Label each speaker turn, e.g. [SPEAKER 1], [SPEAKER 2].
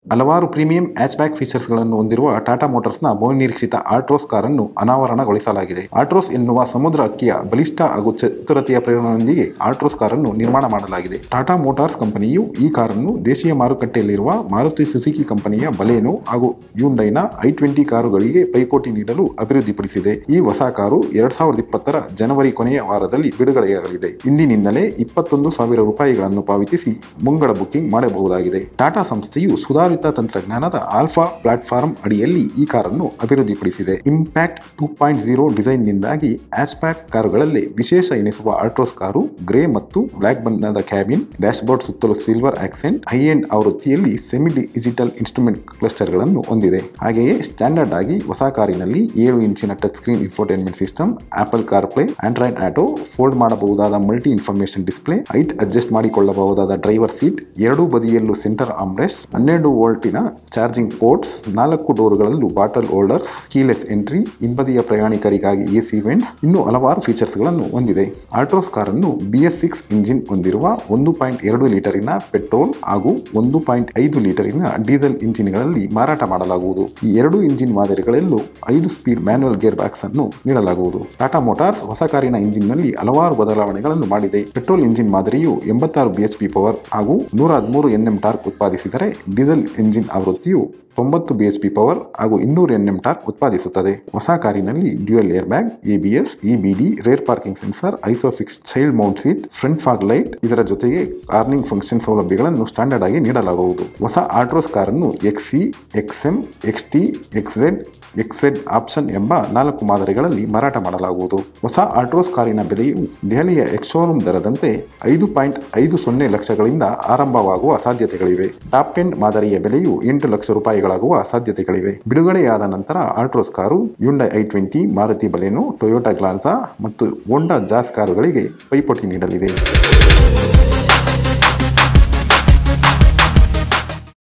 [SPEAKER 1] ಹಲವಾರು premium hatchback ಫೀಚರ್ಸ್ಗಳನ್ನು ಹೊಂದಿರುವ ಟಾಟಾ ಮೋಟಾರ್ಸ್ನ ಬಹುನಿರೀಕ್ಷಿತ ಆಲ್ಟ್ರೋಸ್ ಕಾರನ್ನು ಅನಾವರಣಗೊಳಿಸಲಾಗಿದೆ ಆಲ್ಟ್ರೋಸ್ ಎನ್ನುವ ಸಮುದ್ರ ಅಕ್ಕಿಯ ಬಲಿಷ್ಠ ಹಾಗೂ ಚತುರತೆಯ ಪ್ರೇರಣೆಯೊಂದಿಗೆ ಆಲ್ಟ್ರೋಸ್ ಕಾರನ್ನು ನಿರ್ಮಾಣ ಮಾಡಲಾಗಿದೆ ಟಾಟಾ ಮೋಟಾರ್ಸ್ ಕಂಪನಿಯು ಈ ಕಾರನ್ನು ದೇಶೀಯ ಮಾರುಕಟ್ಟೆಯಲ್ಲಿರುವ ಮಾರುತಿ ಸುಜುಕಿ ಕಂಪನಿಯ ಬಲೇನೋ ಹಾಗೂ ಯುಂಡೈನ ಐ ಟ್ವೆಂಟಿ ಕಾರುಗಳಿಗೆ ಪೈಪೋಟಿ ನೀಡಲು ಅಭಿವೃದ್ಧಿಪಡಿಸಿದೆ ಈ ಹೊಸ ಕಾರು ಎರಡ್ ಸಾವಿರದ ಇಪ್ಪತ್ತರ ಜನವರಿ ಕೊನೆಯ ವಾರದಲ್ಲಿ ಬಿಡುಗಡೆಯಾಗಲಿದೆ ಇಂದಿನಿಂದಲೇ ಇಪ್ಪತ್ತೊಂದು ಸಾವಿರ ರೂಪಾಯಿಗಳನ್ನು ಪಾವತಿಸಿ ಮುಂಗಡ ಬುಕ್ಕಿಂಗ್ ಮಾಡಬಹುದಾಗಿದೆ ಟಾಟಾ ಸಂಸ್ಥೆಯು ಸುಧಾರಿತ ತಂತ್ರಜ್ಞಾನದ ಆಲ್ಫಾ ಪ್ಲಾಟ್ಫಾರ್ಮ್ ಅಡಿಯಲ್ಲಿ ಈ ಕಾರನ್ನು ಅಭಿವೃದ್ಧಿಪಡಿಸಿದೆ ಇಂಪ್ಯಾಕ್ಟ್ ಟೂ ಪಾಯಿಂಟ್ ಜೀರೋ ಡಿಸೈನ್ನಿಂದಾಗಿ ಆಸ್ಪ್ಯಾಕ್ ಕಾರುಗಳಲ್ಲಿ ವಿಶೇಷ ಎನಿಸುವ ಆಲ್ಟ್ರೋಸ್ ಕಾರು ಗ್ರೇ ಮತ್ತು ಬ್ಲಾಕ್ ಬಣ್ಣದ ಕ್ಯಾಬಿನ್ ಡ್ಯಾಶ್ಬೋರ್ಡ್ ಸುತ್ತಲೂ ಸಿಲ್ವರ್ ಆಕ್ಸೆಂಟ್ ಹೈ ಎಂಡ್ ಆವೃತ್ತಿಯಲ್ಲಿ ಸೆಮಿ ಡಿಜಿಟಲ್ ಇನ್ಸ್ಟ್ರೂಮೆಂಟ್ ಕ್ಲಸ್ಟರ್ಗಳನ್ನು ಹೊಂದಿದೆ ಹಾಗೆಯೇ ಸ್ಟ್ಯಾಂಡರ್ಡ್ ಆಗಿ ಹೊಸ ಕಾರಿನಲ್ಲಿ ಏಳು ಇಂಚಿನ touch screen infotainment system Apple Car Play Android Auto fold ಮಾಡಬಹುದಾದ multi information display height adjust ಮಾಡಿಕೊಳ್ಳಬಹುದಾದ ಡ್ರೈವರ್ ಸೀಟ್ ಎರಡೂ ಬದಿಯಲ್ಲೂ ಸೆಂಟರ್ ಆಮ್ರೆಸ್ಟ್ ಹನ್ನೆರಡು ವೋಲ್ಟಿನ ಚಾರ್ಜಿಂಗ್ ಪೋರ್ಟ್ಸ್ ನಾಲ್ಕು ಡೋರ್ಗಳಲ್ಲೂ ಬಾಟಲ್ ಹೋಲ್ಡರ್ಸ್ ಕೀಲೆಸ್ ಎಂಟ್ರಿ ಹಿಂಬದಿಯ ಪ್ರಯಾಣಿಕರಿಗಾಗಿ ಎಸಿ ವೆಂಟ್ಸ್ ಇನ್ನೂ ಹಲವಾರು ಫೀಚರ್ಸ್ಗಳನ್ನು ಹೊಂದಿದೆ ಆಲ್ಟ್ರೋಸ್ ಕಾರನ್ನು ಬಿ ಎಸ್ ಸಿಕ್ಸ್ ಇಂಜಿನ್ ಹೊಂದಿರುವ ಒಂದು ಪಾಯಿಂಟ್ ಎರಡು ಲೀಟರಿನ ಪೆಟ್ರೋಲ್ ಹಾಗೂ ಒಂದು ಪಾಯಿಂಟ್ ಐದು ಲೀಟರಿನ ಡೀಸೆಲ್ ಇಂಜಿನ್ಗಳಲ್ಲಿ ಮಾರಾಟ ಮಾಡಲಾಗುವುದು ಈ ಎರಡು ಇಂಜಿನ್ ಮಾದರಿಗಳಲ್ಲೂ ಐದು ಸ್ಪೀಡ್ ಮ್ಯಾನುವಲ್ ಗೇರ್ ಬ್ಯಾಕ್ಸ್ ಅನ್ನು ನೀಡಲಾಗುವುದು ಟಾಟಾ ಮೋಟಾರ್ಸ್ ಹೊಸ ಕಾರಿನ ಇಂಜಿನ್ನಲ್ಲಿ ಹಲವಾರು ಬದಲಾವಣೆಗಳನ್ನು ಮಾಡಿದೆ ಪೆಟ್ರೋಲ್ ಇಂಜಿನ್ ಮಾದರಿಯು ಎಂಬತ್ತಾರು ಬಿಎಚ್ಪಿ ಪವರ್ ಹಾಗೂ ನೂರ ಹದಿಮೂರು ಎನ್ಎಂ ಟಾರ್ಕ್ ಉತ್ಪಾದಿಸಿದರೆ ಡೀಸೆಲ್ ಇಂಜಿನ್ ಆವೃತ್ತಿಯು ತೊಂಬತ್ತು ಬಿಎಚ್ಪಿ ಪವರ್ ಹಾಗೂ ಇನ್ನೂರು ಎನ್ಎಂ ಟಾರ್ಕ್ ಉತ್ಪಾದಿಸುತ್ತದೆ ಹೊಸ ಕಾರಿನಲ್ಲಿ dual air bag ABS EBD rear parking sensor Isofix child mount seat front fog light ಇದರ ಜೊತೆಗೆ ಕಾರ್ನಿಂಗ್ ಫಂಕ್ಷನ್ ಸೌಲಭ್ಯಗಳನ್ನು ಸ್ಟ್ಯಾಂಡರ್ಡ್ ಆಗಿ ನೀಡಲಾಗುವುದು ಹೊಸ ಆಲ್ಟ್ರೋಸ್ ಕಾರನ್ನು ಎಕ್ಸಿ ಎಕ್ಸ್ಎಂ ಎಕ್ಸ್ಟಿ ಎಕ್ಸೆಡ್ ಎಕ್ಸೆಡ್ ಆಪ್ಷನ್ ಎಂಬ ನಾಲ್ಕು ಮಾದರಿಗಳಲ್ಲಿ ಮಾರಾಟ ಮಾಡಲಾಗುವುದು ಹೊಸ ಆಲ್ಟ್ರೋಸ್ ಕಾರಿನ ಬೆಲೆಯು ದೆಹಲಿಯ ಎಕ್ಸೋರೂಮ್ ದರದಂತೆ ಐದು ಪಾಯಿಂಟ್ ಐದು ಸೊನ್ನೆ ಲಕ್ಷಗಳಿಂದ ಆರಂಭವಾಗುವ ಸಾಧ್ಯತೆಗಳಿವೆ ಟಾಪ್ ಎಂಡ್ ಮಾದರಿಯ ಬೆಲೆಯು ಎಂಟು ಲಕ್ಷ ರೂಪಾಯಿಗಳಾಗುವ ಸಾಧ್ಯತೆಗಳಿವೆ ಬಿಡುಗಡೆಯಾದ ನಂತರ Altroz car Hyundai I twenty Maruti Baleno Toyota Glanza ಮತ್ತು ಹೋಂಡಾ ಜಾಸ್ ಕಾರುಗಳಿಗೆ ಪೈಪೋಟಿ ನೀಡಲಿದೆ